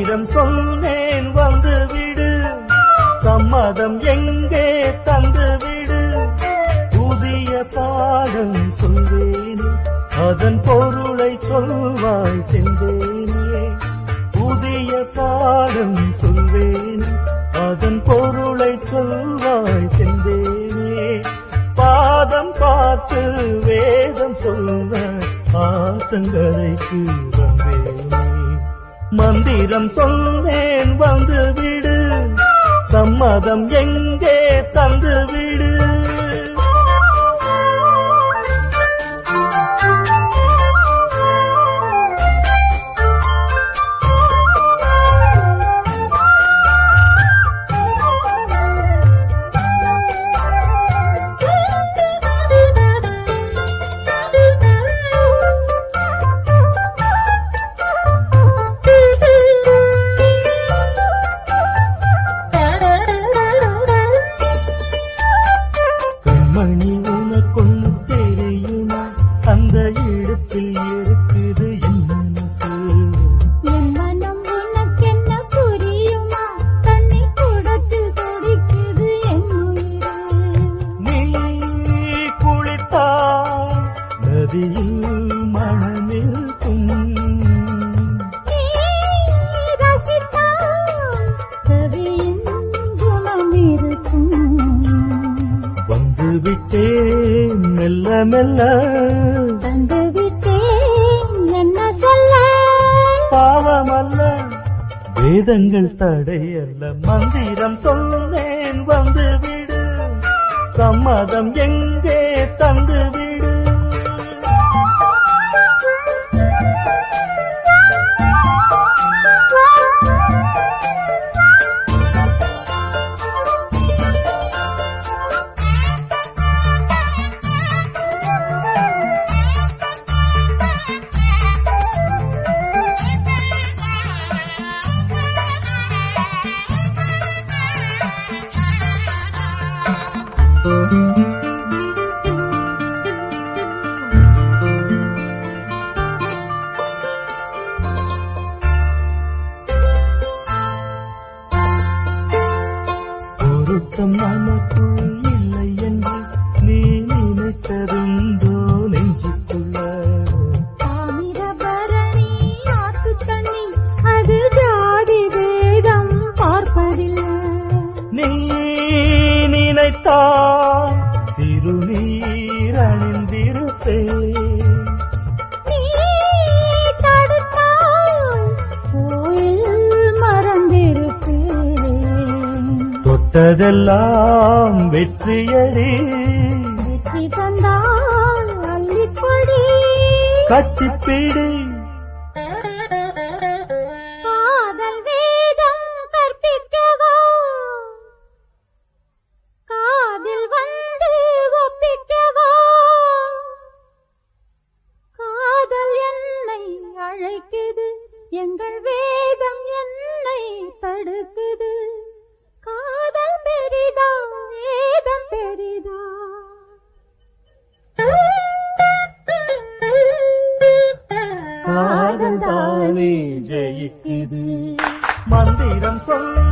மந்திரம் சொன்னேன் வந்து விடு சம்மதம் எங்கே தந்து விடு புதிய பாடம் சொல்வேன் அதன் பொருளை சொல்வாய் செந்தேனே புதிய பாடம் சொல்வேன் அதன் பொருளை சொல்வாய் செந்தேனே பாதம் பார்த்து வேதம் சொல்வ ஆசங்கரைக்கு வந்தேனே மந்திரம் சொன்னேன் வந்து விடு சம்மதம் எங்கே தந்து விடு கண்மணி உனக்கொன்னு தெரியுமா அந்த இடத்தில் இருக்குது என் மனசு என் மனம் உனக்கென்ன புரியுமா தண்ணி குடத்து துடிக்குது என் உயிரு நீ குளித்தால் நதியில் மனமிருக்கும் நீ ரசித்தால் கவியின் குணம் இருக்கும் வந்து விட்டேன் மெல்ல மெல்ல தந்து விட்டேன் என்ன சொல்ல பாவமல்ல வேதங்கள் தடையல்ல மந்திரம் சொன்னேன் வந்து விடு சம்மதம் எங்கே தந்து விடு பொருத்தம் நமக்குள் இல்லை என்று நீ நினைத்ததுண்டோ நெஞ்சுக்குள்ள தாமிரபரணி ஆத்து தண்ணி அது ஜாதி வேதம் பார்ப்பதில்லை நீ நினைத்தால் திருநீர் அணிந்திருப்பேன் நீ தடுத்தால் கோயில் மறந்திருப்பேன் தொட்டதெல்லாம் வெற்றியடி வெற்றி தந்தால் அள்ளிப்படி கட்டிப்பிடி காதல் வேதம் கற்பிக்கவா காதில் வந்து ஒப்பிக்கவா காதல் என்னை அழைக்குது எங்கள் வேதம் என்னை தடுக்குது காதல் பெரிதா வேதம் பெரிதா காதல் தானே ஜெயிக்குது மந்திரம் சொல்ல